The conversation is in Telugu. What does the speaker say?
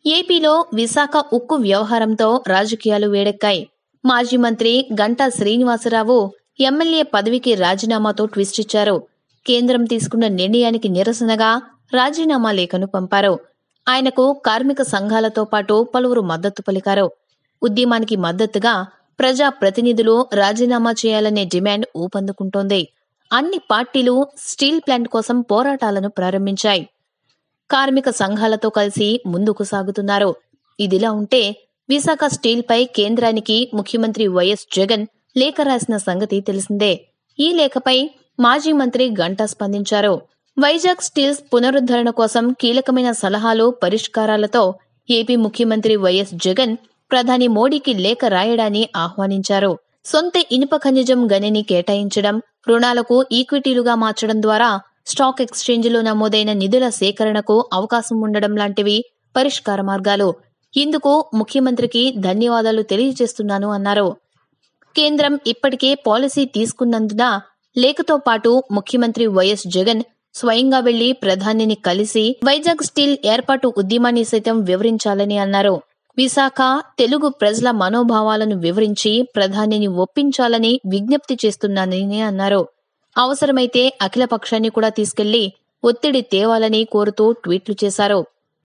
ఏపీలో విశాఖ ఉక్కు వ్యవహారంతో రాజకీయాలు వేడెక్కాయి మాజీ మంత్రి గంటా శ్రీనివాసరావు ఎమ్మెల్యే పదవికి రాజీనామాతో ట్విస్ట్ ఇచ్చారు కేంద్రం తీసుకున్న నిర్ణయానికి నిరసనగా రాజీనామా లేఖను పంపారు ఆయనకు కార్మిక సంఘాలతో పాటు పలువురు మద్దతు పలికారు ఉద్యమానికి మద్దతుగా ప్రజా ప్రతినిధులు రాజీనామా చేయాలనే డిమాండ్ ఊపందుకుంటోంది అన్ని పార్టీలు స్టీల్ ప్లాంట్ కోసం పోరాటాలను ప్రారంభించాయి కార్మిక సంఘాలతో కలిసి ముందుకు సాగుతున్నారు ఇదిలా ఉంటే విశాఖ స్టీల్ పై కేంద్రానికి ముఖ్యమంత్రి వైఎస్ జగన్ లేఖ రాసిన సంగతి తెలిసిందే ఈ లేఖపై మాజీ మంత్రి గంటా స్పందించారు వైజాగ్ స్టీల్స్ పునరుద్ధరణ కోసం కీలకమైన సలహాలు పరిష్కారాలతో ఏపీ ముఖ్యమంత్రి వైఎస్ జగన్ ప్రధాని మోడీకి లేఖ రాయడాన్ని ఆహ్వానించారు సొంత ఇనుప ఖనిజం గనిని కేటాయించడం రుణాలకు ఈక్విటీలుగా మార్చడం ద్వారా స్టాక్ ఎక్స్చేంజ్లో నమోదైన నిధుల సేకరణకు అవకాశం ఉండడం లాంటివి పరిష్కార మార్గాలు ఇందుకు ముఖ్యమంత్రికి ధన్యవాదాలు తెలియజేస్తున్నాను అన్నారు కేంద్రం ఇప్పటికే పాలసీ తీసుకున్నందున లేఖతో పాటు ముఖ్యమంత్రి వైఎస్ జగన్ స్వయంగా వెళ్లి ప్రధానిని కలిసి వైజాగ్ స్టీల్ ఏర్పాటు ఉద్యమాన్ని సైతం వివరించాలని అన్నారు విశాఖ తెలుగు ప్రజల మనోభావాలను వివరించి ప్రధానిని ఒప్పించాలని విజ్ఞప్తి చేస్తున్నానని అన్నారు అవసరమైతే అఖిల పక్షాన్ని కూడా తీసుకెళ్లి ఒత్తిడి తేవాలని కోరుతూ ట్వీట్లు చేశారు